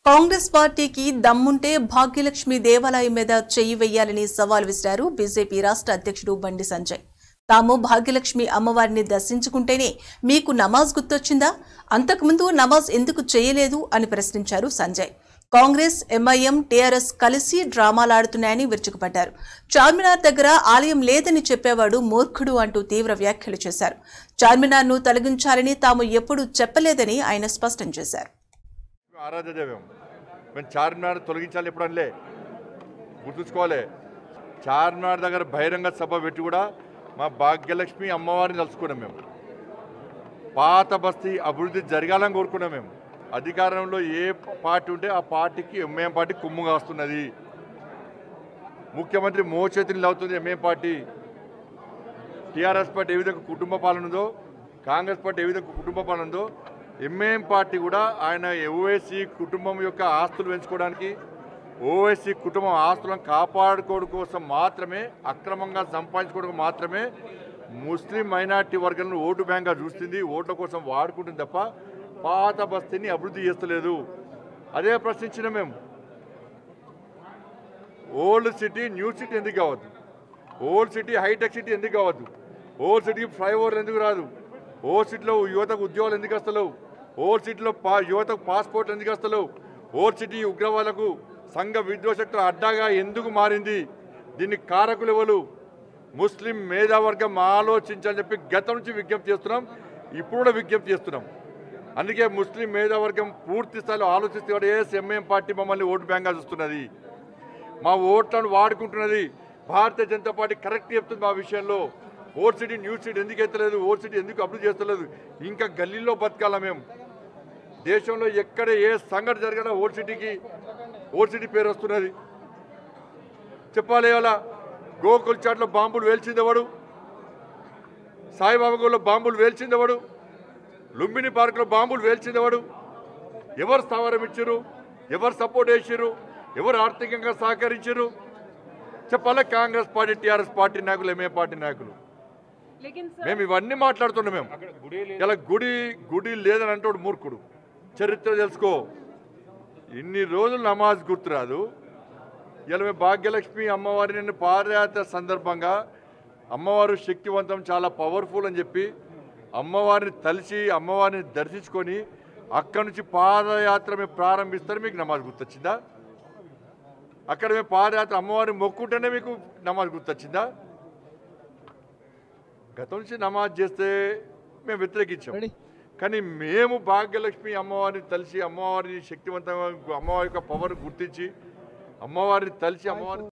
కాంగ్రెస్ పార్టీకి దమ్ముంటే భాగ్యలక్ష్మి దేవాలయం మీద చెయ్యి వెయ్యాలని సవాల్ విసిరారు బీజేపీ రాష్ట్ర అధ్యక్షుడు బండి సంజయ్ తాము భాగ్యలక్ష్మి అమ్మవారిని దర్శించుకుంటేనే మీకు నమాజ్ గుర్తొచ్చిందా అంతకుముందు నమాజ్ ఎందుకు చేయలేదు అని ప్రశ్నించారు సంజయ్ కాంగ్రెస్ ఎంఐఎం టీఆర్ఎస్ కలిసి డ్రామాలాడుతున్నాయని విరుచుకుపడ్డారు చార్మినార్ దగ్గర ఆలయం లేదని చెప్పేవాడు మూర్ఖుడు అంటూ తీవ్ర వ్యాఖ్యలు చేశారు చార్మినార్ను తొలగించాలని తాము ఎప్పుడూ చెప్పలేదని ఆయన స్పష్టం చేశారు ఆరాధ్య దైవం మేము చార్మినార్ తొలగించాలి ఎప్పుడు అనలే గుర్తుంచుకోవాలి చార్మినార్ దగ్గర బహిరంగ సభ పెట్టి కూడా మా భాగ్యలక్ష్మి అమ్మవారిని తలుచుకున్నాం మేము పాత బస్తీ అభివృద్ధి జరగాలని కోరుకున్నాం మేము అధికారంలో ఏ పార్టీ ఉంటే ఆ పార్టీకి ఎంఏం పార్టీ కుమ్ము కాస్తున్నది ముఖ్యమంత్రి మోచేతిని అవుతుంది ఎంఏం పార్టీ టీఆర్ఎస్ పార్టీ ఏ విధంగా కుటుంబ పాలన ఉందో కాంగ్రెస్ పార్టీ ఏ విధంగా కుటుంబ పాలన ఉందో ఎంఏఎం పార్టీ కూడా ఆయన ఓవైసీ కుటుంబం యొక్క ఆస్తులు పెంచుకోవడానికి ఓవైసీ కుటుంబం ఆస్తులను కాపాడుకోవడం కోసం మాత్రమే అక్రమంగా సంపాదించుకోవడం మాత్రమే ముస్లిం మైనార్టీ వర్గాలను ఓటు బ్యాంక్గా చూస్తుంది ఓట్ల కోసం వాడుకుంటుంది తప్ప పాత బస్తీని అభివృద్ధి చేస్తలేదు అదే ప్రశ్నించిన మేము ఓల్డ్ సిటీ న్యూ సిటీ ఎందుకు కావద్దు ఓల్డ్ సిటీ హైటెక్ సిటీ ఎందుకు కావద్దు ఓల్డ్ సిటీకి ఫ్లైఓవర్ ఎందుకు రాదు ఓల్డ్ సిటీలో యువతకు ఉద్యోగాలు ఎందుకు వస్తలేవు ఓల్డ్ సిటీలో పా యువతకు పాస్పోర్ట్ ఎందుకు వస్తలేవు ఓల్డ్ సిటీ ఉగ్రవాదులకు సంఘ విద్వేషకుల అడ్డాగా ఎందుకు మారింది దీనికి కారకులు ఎవరు ముస్లిం మేధావర్గం ఆలోచించాలని చెప్పి గతం నుంచి విజ్ఞప్తి చేస్తున్నాం ఇప్పుడు కూడా విజ్ఞప్తి చేస్తున్నాం అందుకే ముస్లిం మేధావర్గం పూర్తి స్థాయిలో ఆలోచిస్తే ఏఎస్ ఎంఎం పార్టీ మమ్మల్ని ఓటు బ్యాంక్గా చూస్తున్నది మా ఓట్లను వాడుకుంటున్నది భారతీయ జనతా పార్టీ కరెక్ట్ చెప్తుంది మా విషయంలో ఓట్ సిటీ న్యూస్ సిటీ ఎందుకు ఎత్తలేదు ఓట్ సిటీ ఎందుకు అభివృద్ధి చేస్తలేదు ఇంకా గల్లీలో బతకాలా మేము దేశంలో ఎక్కడ ఏ సంఘటన జరిగినా ఓట్ సిటీకి ఓట్ సిటీ పేరు వస్తున్నది చెప్పాలి అలా గోకుల్ చాట్లో బాంబులు వేల్చిందెవడు సాయిబాబా గుడిలో బాంబులు వేల్చిందెవడు లుంబిని పార్కులో బాంబులు వేల్చిందెవడు ఎవరు స్థావరం ఇచ్చారు ఎవరు సపోర్ట్ చేసిర్రు ఎవరు ఆర్థికంగా సహకరించారు చెప్పాలా కాంగ్రెస్ పార్టీ టీఆర్ఎస్ పార్టీ నాయకులు ఎంఏ పార్టీ నాయకులు लेकिन सर మేము ఇవన్నీ మాట్లాడుతున్నాం మేము ఇలా గుడి గుడి లేదని అంటాడు మూర్ఖుడు చరిత్ర తెలుసుకో ఇన్ని రోజులు నమాజ్ గుర్తురాదు ఇలా మేము భాగ్యలక్ష్మి అమ్మవారిని నిన్న పాదయాత్ర సందర్భంగా అమ్మవారు శక్తివంతం చాలా పవర్ఫుల్ అని చెప్పి అమ్మవారిని తలిచి అమ్మవారిని దర్శించుకొని అక్కడి నుంచి పాదయాత్ర మేము ప్రారంభిస్తారు మీకు నమాజ్ గుర్తొచ్చిందా అక్కడ మేము పాదయాత్ర అమ్మవారిని మొక్కుంటేనే మీకు నమాజ్ గుర్తొచ్చిందా గతం నుంచి నమాజ్ చేస్తే మేము వ్యతిరేకించాం కానీ మేము భాగ్యలక్ష్మి అమ్మవారిని తలిచి అమ్మవారిని శక్తివంతంగా అమ్మవారి యొక్క పవర్ గుర్తించి అమ్మవారిని తలిచి అమ్మవారిని